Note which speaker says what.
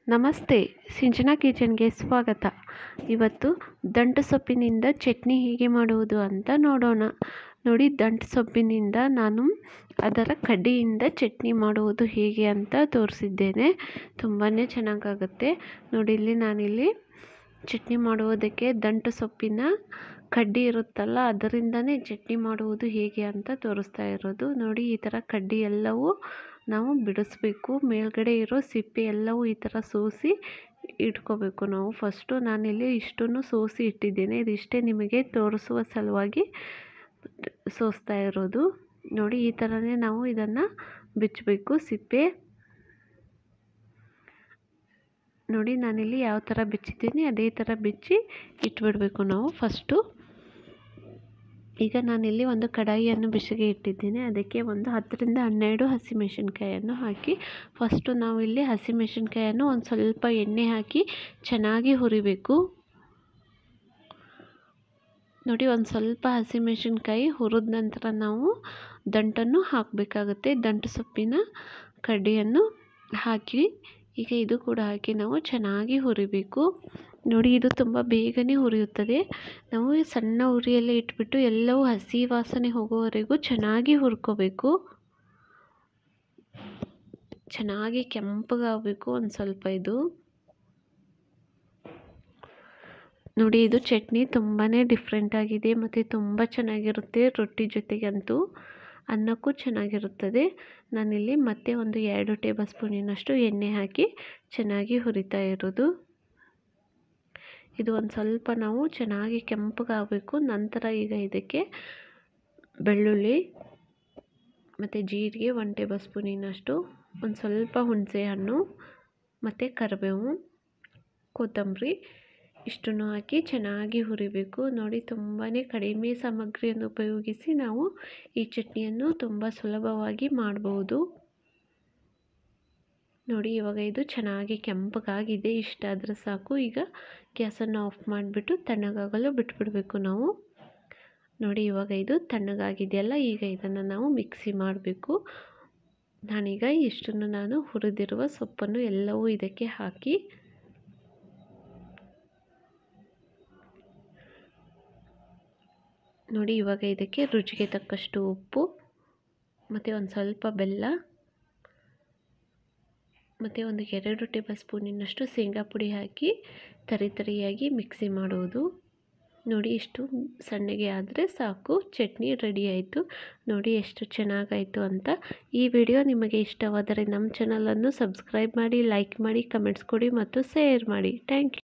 Speaker 1: ನಮಸ್ತೆ ಸಿಂಚನಾ ಕಿಚನ್ಗೆ ಸ್ವಾಗತ ಇವತ್ತು ದಂಟು ಸೊಪ್ಪಿನಿಂದ ಚಟ್ನಿ ಹೇಗೆ ಮಾಡುವುದು ಅಂತ ನೋಡೋಣ ನೋಡಿ ದಂಟು ಸೊಪ್ಪಿನಿಂದ ನಾನು ಅದರ ಕಡ್ಡಿಯಿಂದ ಚಟ್ನಿ ಮಾಡುವುದು ಹೇಗೆ ಅಂತ ತೋರಿಸಿದ್ದೇನೆ ತುಂಬಾ ಚೆನ್ನಾಗಾಗುತ್ತೆ ನೋಡಿ ಇಲ್ಲಿ ನಾನಿಲ್ಲಿ ಚಟ್ನಿ ಮಾಡುವುದಕ್ಕೆ ದಂಟು ಸೊಪ್ಪಿನ ಕಡ್ಡಿ ಇರುತ್ತಲ್ಲ ಅದರಿಂದನೇ ಚಟ್ನಿ ಮಾಡುವುದು ಹೇಗೆ ಅಂತ ತೋರಿಸ್ತಾ ಇರೋದು ನೋಡಿ ಈ ಥರ ಕಡ್ಡಿ ಎಲ್ಲವೂ ನಾವು ಬಿಡಿಸ್ಬೇಕು ಮೇಲ್ಗಡೆ ಇರೋ ಸಿಪ್ಪೆ ಎಲ್ಲವೂ ಈ ಥರ ಸೋಸಿ ಇಟ್ಕೋಬೇಕು ನಾವು ಫಸ್ಟು ನಾನಿಲ್ಲಿ ಇಷ್ಟನ್ನು ಸೋಸಿ ಇಟ್ಟಿದ್ದೇನೆ ಇದಿಷ್ಟೇ ನಿಮಗೆ ತೋರಿಸುವ ಸಲುವಾಗಿ ಸೋಸ್ತಾ ಇರೋದು ನೋಡಿ ಈ ಥರನೇ ನಾವು ಇದನ್ನು ಬಿಚ್ಚಬೇಕು ಸಿಪ್ಪೆ ನೋಡಿ ನಾನಿಲ್ಲಿ ಯಾವ ಥರ ಬಿಚ್ಚಿದ್ದೀನಿ ಅದೇ ಥರ ಬಿಚ್ಚಿ ಇಟ್ಬಿಡಬೇಕು ನಾವು ಫಸ್ಟು ಈಗ ನಾನಿಲ್ಲಿ ಒಂದು ಕಡಾಯಿಯನ್ನು ಬಿಸಿಗೆ ಇಟ್ಟಿದ್ದೇನೆ ಅದಕ್ಕೆ ಒಂದು ಹತ್ತರಿಂದ ಹನ್ನೆರಡು ಹಸಿಮೆಣಸಿನ್ಕಾಯನ್ನು ಹಾಕಿ ಫಸ್ಟು ನಾವು ಇಲ್ಲಿ ಹಸಿಮೆಣಸಿನ್ಕಾಯನ್ನು ಒಂದು ಸ್ವಲ್ಪ ಎಣ್ಣೆ ಹಾಕಿ ಚೆನ್ನಾಗಿ ಹುರಿಬೇಕು ನೋಡಿ ಒಂದು ಸ್ವಲ್ಪ ಹಸಿಮೆಣಸಿನ್ಕಾಯಿ ಹುರಿದ ನಂತರ ನಾವು ದಂಟನ್ನು ಹಾಕಬೇಕಾಗುತ್ತೆ ದಂಟು ಸೊಪ್ಪಿನ ಕಡ್ಡಿಯನ್ನು ಹಾಕಿ ಈಗ ಇದು ಕೂಡ ಹಾಕಿ ನಾವು ಚೆನ್ನಾಗಿ ಹುರಿಬೇಕು ನೋಡಿ ಇದು ತುಂಬ ಬೇಗನೆ ಹುರಿಯುತ್ತದೆ ನಾವು ಸಣ್ಣ ಉರಿಯಲ್ಲೇ ಇಟ್ಬಿಟ್ಟು ಎಲ್ಲವೂ ಹಸಿ ವಾಸನೆ ಹೋಗೋವರೆಗೂ ಚೆನ್ನಾಗಿ ಹುರ್ಕೋಬೇಕು ಚೆನ್ನಾಗಿ ಕೆಂಪಗಾಗಬೇಕು ಒಂದು ಸ್ವಲ್ಪ ಇದು ನೋಡಿ ಇದು ಚಟ್ನಿ ತುಂಬಾ ಡಿಫ್ರೆಂಟ್ ಆಗಿದೆ ಮತ್ತು ತುಂಬ ಚೆನ್ನಾಗಿರುತ್ತೆ ರೊಟ್ಟಿ ಜೊತೆಗಂತೂ ಅನ್ನಕ್ಕೂ ಚೆನ್ನಾಗಿರುತ್ತದೆ ನಾನಿಲ್ಲಿ ಮತ್ತೆ ಒಂದು ಎರಡು ಟೇಬಲ್ ಸ್ಪೂನಿನಷ್ಟು ಎಣ್ಣೆ ಹಾಕಿ ಚೆನ್ನಾಗಿ ಹುರಿತಾ ಇರೋದು ಇದು ಒಂದು ಸ್ವಲ್ಪ ನಾವು ಚೆನ್ನಾಗಿ ಕೆಂಪಗಾಗಬೇಕು ನಂತರ ಈಗ ಇದಕ್ಕೆ ಬೆಳ್ಳುಳ್ಳಿ ಮತ್ತು ಜೀರಿಗೆ ಒನ್ ಟೇಬಲ್ ಸ್ಪೂನಿನಷ್ಟು ಒಂದು ಸ್ವಲ್ಪ ಹುಣಸೆ ಹಣ್ಣು ಮತ್ತು ಕರಿಬೇವು ಕೊತ್ತಂಬರಿ ಇಷ್ಟನ್ನು ಹಾಕಿ ಚೆನ್ನಾಗಿ ಹುರಿಬೇಕು ನೋಡಿ ತುಂಬಾ ಕಡಿಮೆ ಸಾಮಗ್ರಿಯನ್ನು ಉಪಯೋಗಿಸಿ ನಾವು ಈ ಚಟ್ನಿಯನ್ನು ತುಂಬ ಸುಲಭವಾಗಿ ಮಾಡ್ಬೋದು ನೋಡಿ ಇವಾಗ ಇದು ಚೆನ್ನಾಗಿ ಕೆಂಪಗಾಗಿದೆ ಇಷ್ಟಾದರೆ ಸಾಕು ಈಗ ಗ್ಯಾಸನ್ನು ಆಫ್ ಮಾಡಿಬಿಟ್ಟು ತಣ್ಣಗಾಗಲು ಬಿಟ್ಬಿಡಬೇಕು ನಾವು ನೋಡಿ ಇವಾಗ ಇದು ತಣ್ಣಗಾಗಿದೆಯಲ್ಲ ಈಗ ಇದನ್ನು ನಾವು ಮಿಕ್ಸಿ ಮಾಡಬೇಕು ನಾನೀಗ ಇಷ್ಟನ್ನು ನಾನು ಹುರಿದಿರುವ ಸೊಪ್ಪನ್ನು ಎಲ್ಲವೂ ಇದಕ್ಕೆ ಹಾಕಿ ನೋಡಿ ಇವಾಗ ಇದಕ್ಕೆ ರುಚಿಗೆ ತಕ್ಕಷ್ಟು ಉಪ್ಪು ಮತ್ತು ಒಂದು ಸ್ವಲ್ಪ ಬೆಲ್ಲ ಮತ್ತು ಒಂದು ಎರಡು ಟೇಬಲ್ ಸ್ಪೂನಿನಷ್ಟು ಶೇಂಗಾ ಪುಡಿ ಹಾಕಿ ತರಿ ತರಿಯಾಗಿ ಮಿಕ್ಸಿ ಮಾಡುವುದು ನೋಡಿ ಇಷ್ಟು ಸಣ್ಣಗೆ ಆದರೆ ಸಾಕು ಚಟ್ನಿ ರೆಡಿ ಆಯಿತು ನೋಡಿ ಎಷ್ಟು ಚೆನ್ನಾಗಾಯಿತು ಅಂತ ಈ ವಿಡಿಯೋ ನಿಮಗೆ ಇಷ್ಟವಾದರೆ ನಮ್ಮ ಚಾನಲನ್ನು ಸಬ್ಸ್ಕ್ರೈಬ್ ಮಾಡಿ ಲೈಕ್ ಮಾಡಿ ಕಮೆಂಟ್ಸ್ ಕೊಡಿ ಮತ್ತು ಶೇರ್ ಮಾಡಿ ಥ್ಯಾಂಕ್ ಯು